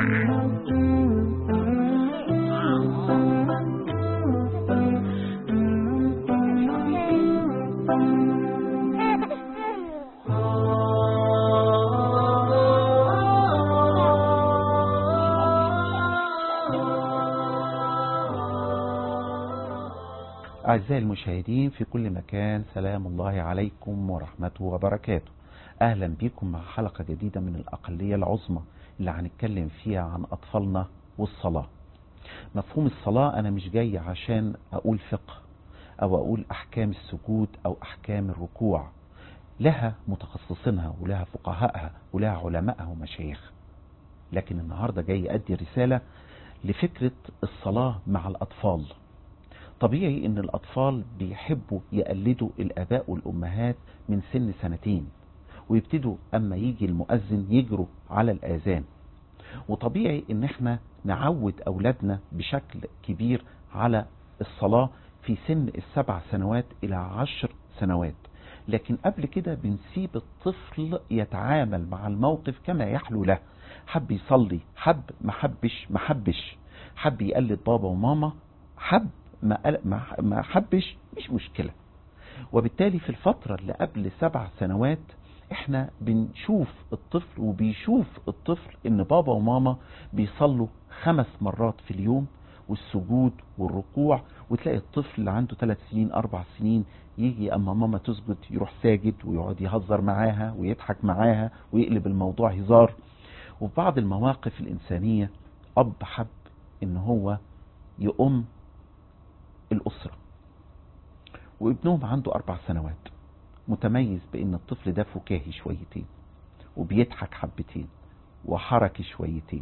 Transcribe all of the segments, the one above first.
أعزائي المشاهدين في كل مكان سلام الله عليكم ورحمته وبركاته أهلا بكم مع حلقة جديدة من الأقلية العظمى اللي هنتكلم فيها عن أطفالنا والصلاة مفهوم الصلاة أنا مش جاي عشان أقول فقه أو أقول أحكام السجود أو أحكام الركوع لها متخصصينها ولها فقهائها ولها علمائها ومشايخ لكن النهاردة جاي أدي رسالة لفكرة الصلاة مع الأطفال طبيعي ان الاطفال بيحبوا يقلدوا الاباء والامهات من سن سنتين ويبتدوا اما يجي المؤذن يجروا على الاذان وطبيعي ان احنا نعود اولادنا بشكل كبير على الصلاة في سن السبع سنوات الى عشر سنوات لكن قبل كده بنسيب الطفل يتعامل مع الموقف كما يحلو له حب يصلي حب ما حبش ما حبش حب يقلد بابا وماما حب ما ما حبش مش مشكلة وبالتالي في الفترة اللي قبل سبع سنوات احنا بنشوف الطفل وبيشوف الطفل ان بابا وماما بيصلوا خمس مرات في اليوم والسجود والركوع وتلاقي الطفل اللي عنده ثلاث سنين اربع سنين يجي اما ماما تسجد يروح ساجد ويقعد يهزر معاها ويضحك معاها ويقلب الموضوع هزار وفي بعض المواقف الانسانية اب حب ان هو يقوم الأسرة وابنهم عنده أربع سنوات متميز بأن الطفل ده فكاهي شويتين وبيضحك حبتين وحركي شويتين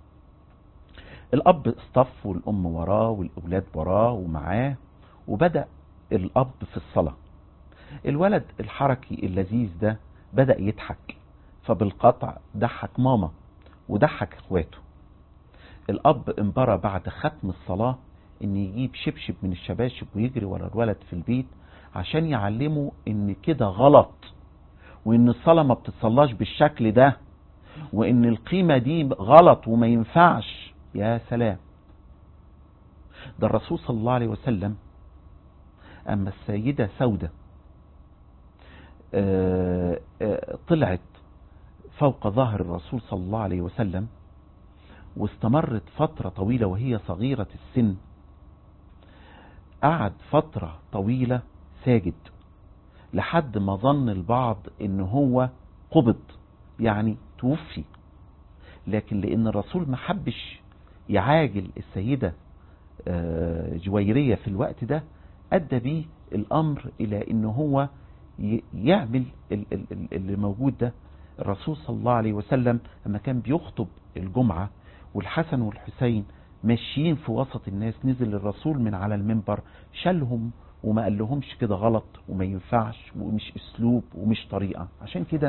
الأب اصطف والأم وراه والأولاد وراه ومعاه وبدأ الأب في الصلاة الولد الحركي اللذيذ ده بدأ يضحك فبالقطع ضحك ماما وضحك اخواته الأب انبرى بعد ختم الصلاة ان يجيب شبشب من الشباشب ويجري ورا الولد في البيت عشان يعلمه ان كده غلط وان الصلاة ما بتتصلاش بالشكل ده وان القيمة دي غلط وما ينفعش يا سلام ده الرسول صلى الله عليه وسلم اما السيدة سودة طلعت فوق ظهر الرسول صلى الله عليه وسلم واستمرت فترة طويلة وهي صغيرة السن قعد فترة طويلة ساجد لحد ما ظن البعض ان هو قبض يعني توفي لكن لان الرسول ما حبش يعاجل السيدة جويرية في الوقت ده ادى بيه الامر الى ان هو يعمل اللي موجود ده الرسول صلى الله عليه وسلم لما كان بيخطب الجمعة والحسن والحسين ماشيين في وسط الناس نزل الرسول من على المنبر شالهم وما قال لهمش كده غلط وما ينفعش ومش اسلوب ومش طريقة عشان كده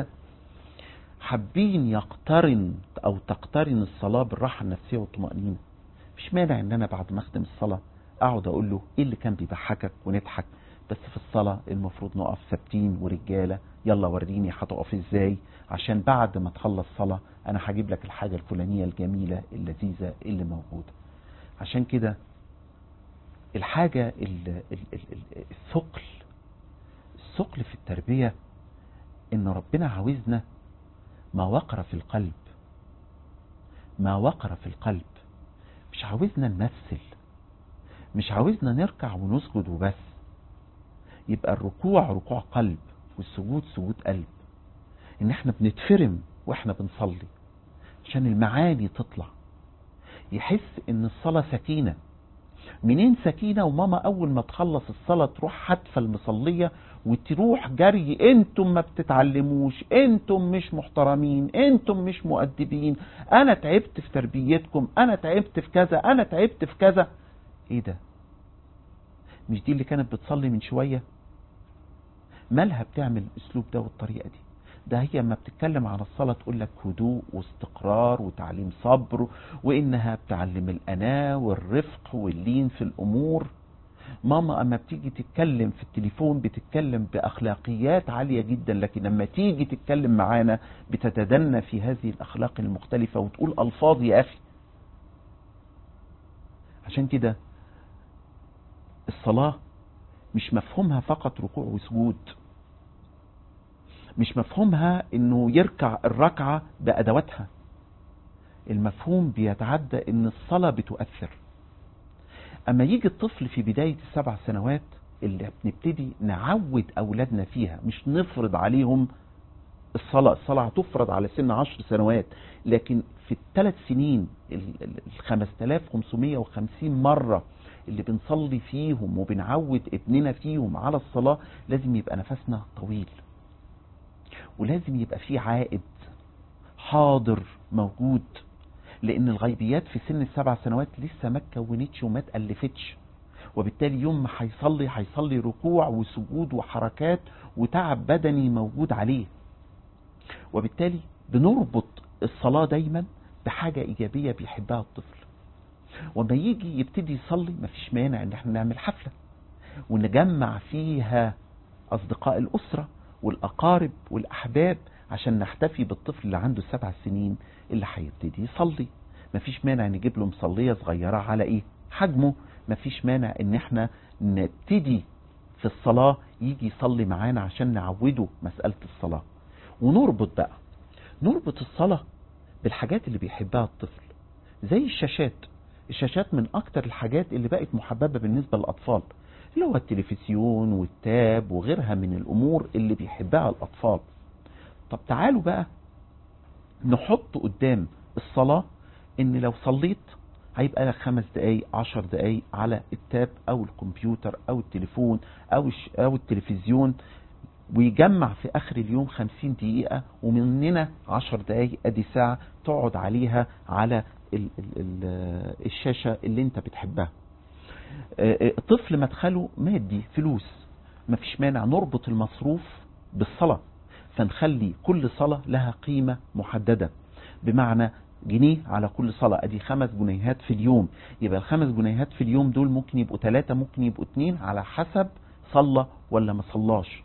حابين يقترن او تقترن الصلاة بالراحة النفسية والطمأنينة مش مانع ان انا بعد ما اختم الصلاة اقعد اقول له ايه اللي كان بيضحكك ونضحك بس في الصلاة المفروض نقف ثابتين ورجالة يلا وريني هتقف ازاي عشان بعد ما تخلص صلاة انا هجيب لك الحاجة الفلانية الجميلة اللذيذة اللي موجودة عشان كده الحاجة الثقل الثقل في التربية ان ربنا عاوزنا ما وقر في القلب ما وقر في القلب مش عاوزنا نمثل مش عاوزنا نركع ونسجد وبس يبقى الركوع ركوع قلب والسجود سجود قلب ان احنا بنتفرم واحنا بنصلي عشان المعاني تطلع يحس ان الصلاة سكينة منين سكينة وماما اول ما تخلص الصلاة تروح حتفة المصلية وتروح جري انتم ما بتتعلموش انتم مش محترمين انتم مش مؤدبين انا تعبت في تربيتكم انا تعبت في كذا انا تعبت في كذا ايه ده مش دي اللي كانت بتصلي من شوية مالها بتعمل الاسلوب ده والطريقة دي ده هي اما بتتكلم عن الصلاة تقول لك هدوء واستقرار وتعليم صبر وانها بتعلم الاناة والرفق واللين في الامور ماما اما بتيجي تتكلم في التليفون بتتكلم باخلاقيات عالية جدا لكن لما تيجي تتكلم معانا بتتدنى في هذه الاخلاق المختلفة وتقول الفاظ يا اخي عشان كده الصلاة مش مفهومها فقط ركوع وسجود مش مفهومها انه يركع الركعة بادواتها المفهوم بيتعدى ان الصلاة بتؤثر اما يجي الطفل في بداية السبع سنوات اللي بنبتدي نعود اولادنا فيها مش نفرض عليهم الصلاة الصلاة هتفرض على سن عشر سنوات لكن في الثلاث سنين ال 5550 مرة اللي بنصلي فيهم وبنعود ابننا فيهم على الصلاة لازم يبقى نفسنا طويل ولازم يبقى فيه عائد حاضر موجود لان الغيبيات في سن السبع سنوات لسه ما اتكونتش وما اتالفتش وبالتالي يوم ما هيصلي هيصلي ركوع وسجود وحركات وتعب بدني موجود عليه وبالتالي بنربط الصلاة دايما بحاجة إيجابية بيحبها الطفل وما يجي يبتدي يصلي مفيش مانع ان احنا نعمل حفلة ونجمع فيها أصدقاء الأسرة والأقارب والأحباب عشان نحتفي بالطفل اللي عنده سبع سنين اللي هيبتدي يصلي مفيش مانع نجيب له مصلية صغيرة على ايه حجمه مفيش مانع ان احنا نبتدي في الصلاة يجي يصلي معانا عشان نعوده مسألة الصلاة ونربط بقى نربط الصلاة بالحاجات اللي بيحبها الطفل زي الشاشات الشاشات من اكتر الحاجات اللي بقت محببة بالنسبة للأطفال اللي هو التلفزيون والتاب وغيرها من الأمور اللي بيحبها الأطفال طب تعالوا بقى نحط قدام الصلاة ان لو صليت هيبقى لك خمس دقايق عشر دقايق على التاب او الكمبيوتر او التليفون او, أو التلفزيون ويجمع في اخر اليوم خمسين دقيقة ومننا عشر دقايق ادي ساعة تقعد عليها على ال ال ال الشاشة اللي انت بتحبها طفل مدخله مادي فلوس مفيش مانع نربط المصروف بالصلاة فنخلي كل صلاة لها قيمة محددة بمعنى جنيه على كل صلاة ادي خمس جنيهات في اليوم يبقى الخمس جنيهات في اليوم دول ممكن يبقوا ثلاثة ممكن يبقوا اتنين على حسب صلى ولا ما صلاش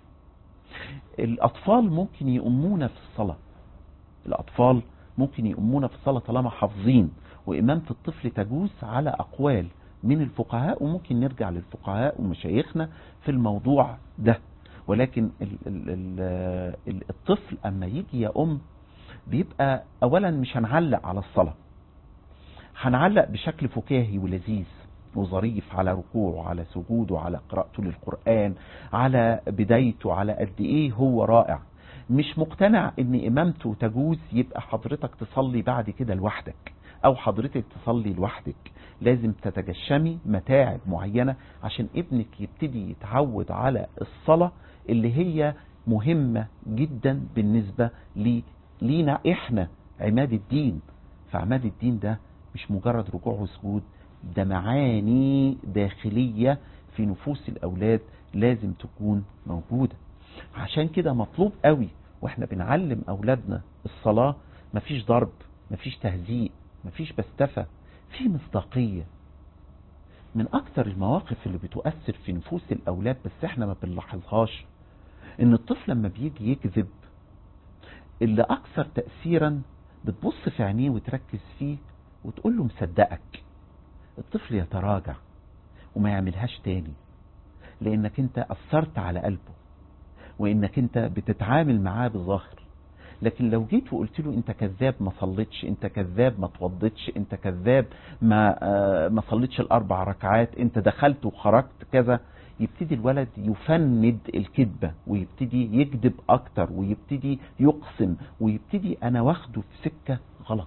الاطفال ممكن يؤمونا في الصلاة الاطفال ممكن يؤمونا في الصلاة طالما حافظين وامامة الطفل تجوز على اقوال من الفقهاء وممكن نرجع للفقهاء ومشايخنا في الموضوع ده ولكن ال ال ال الطفل اما يجي يا ام بيبقى اولا مش هنعلق على الصلاة هنعلق بشكل فكاهي ولذيذ وظريف على ركوعه على سجوده على قراءته للقرآن على بدايته على قد ايه هو رائع مش مقتنع ان امامته تجوز يبقى حضرتك تصلي بعد كده لوحدك او حضرتك تصلي لوحدك لازم تتجشمي متاعب معينة عشان ابنك يبتدي يتعود على الصلاة اللي هي مهمة جدا بالنسبة لي لينا احنا عماد الدين فعماد الدين ده مش مجرد ركوع وسجود ده معاني داخلية في نفوس الاولاد لازم تكون موجودة عشان كده مطلوب قوي واحنا بنعلم اولادنا الصلاة مفيش ضرب مفيش تهزيء مفيش بستفة في مصداقية من اكتر المواقف اللي بتؤثر في نفوس الاولاد بس احنا ما بنلاحظهاش ان الطفل لما بيجي يكذب اللي اكثر تأثيرا بتبص في عينيه وتركز فيه وتقول له مصدقك الطفل يتراجع وما يعملهاش تاني لانك انت اثرت على قلبه وانك انت بتتعامل معاه بظاهر لكن لو جيت وقلت له انت كذاب ما صليتش انت كذاب ما توضتش انت كذاب ما آه ما صليتش الاربع ركعات انت دخلت وخرجت كذا يبتدي الولد يفند الكذبة ويبتدي يكذب اكتر ويبتدي يقسم ويبتدي انا واخده في سكة غلط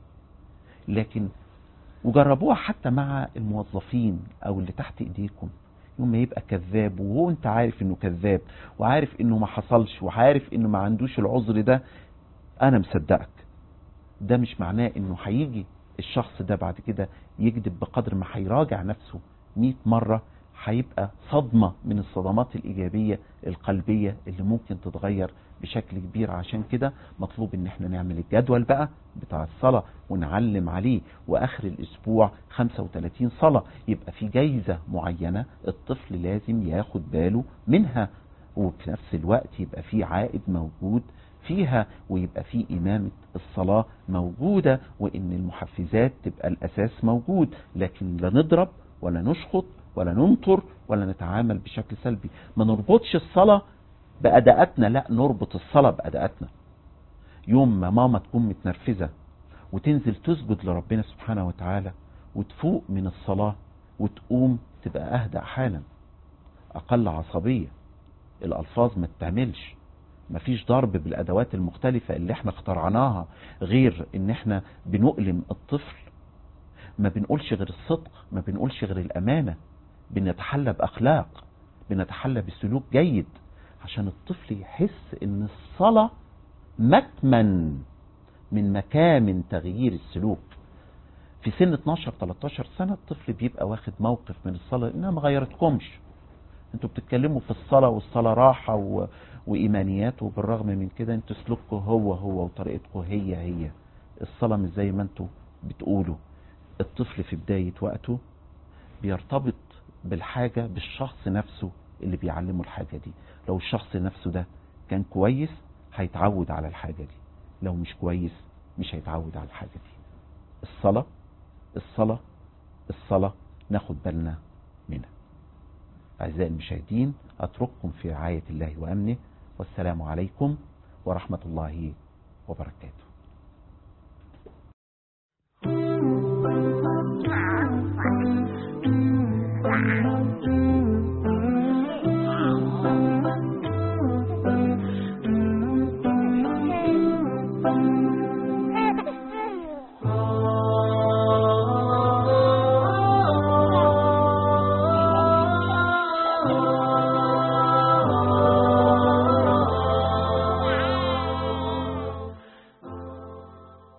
لكن وجربوها حتى مع الموظفين او اللي تحت ايديكم يوم ما يبقى كذاب وهو انت عارف انه كذاب وعارف انه ما حصلش وعارف انه ما عندوش العذر ده انا مصدقك ده مش معناه انه هيجي الشخص ده بعد كده يكذب بقدر ما هيراجع نفسه 100 مرة هيبقى صدمة من الصدمات الإيجابية القلبية اللي ممكن تتغير بشكل كبير عشان كده مطلوب ان احنا نعمل الجدول بقى بتاع الصلاة ونعلم عليه واخر الاسبوع 35 صلاة يبقى في جايزة معينة الطفل لازم ياخد باله منها وفي نفس الوقت يبقى في عائد موجود فيها ويبقى في إمامة الصلاة موجودة وإن المحفزات تبقى الأساس موجود لكن لا نضرب ولا نشخط ولا ننطر ولا نتعامل بشكل سلبي ما نربطش الصلاة بأداءاتنا لا نربط الصلاة بأداءاتنا يوم ما ماما تكون متنرفزة وتنزل تسجد لربنا سبحانه وتعالى وتفوق من الصلاة وتقوم تبقى أهدأ حالا أقل عصبية الألفاظ ما تتعملش مفيش ضرب بالأدوات المختلفة اللي احنا اخترعناها غير ان احنا بنؤلم الطفل ما بنقولش غير الصدق ما بنقولش غير الأمانة بنتحلى بأخلاق بنتحلى بسلوك جيد عشان الطفل يحس ان الصلاة مكمن من مكامن تغيير السلوك في سن 12 13 سنة الطفل بيبقى واخد موقف من الصلاة انها ما غيرتكمش انتوا بتتكلموا في الصلاة والصلاة راحة و... وإيمانيات وبالرغم من كده انتوا سلوككم هو هو وطريقتكم هي هي الصلاة مش زي ما انتوا بتقولوا الطفل في بداية وقته بيرتبط بالحاجة بالشخص نفسه اللي بيعلمه الحاجة دي لو الشخص نفسه ده كان كويس هيتعود على الحاجة دي لو مش كويس مش هيتعود على الحاجة دي الصلاة الصلاة الصلاة ناخد بالنا منها أعزائي المشاهدين أترككم في رعاية الله وأمنه والسلام عليكم ورحمة الله وبركاته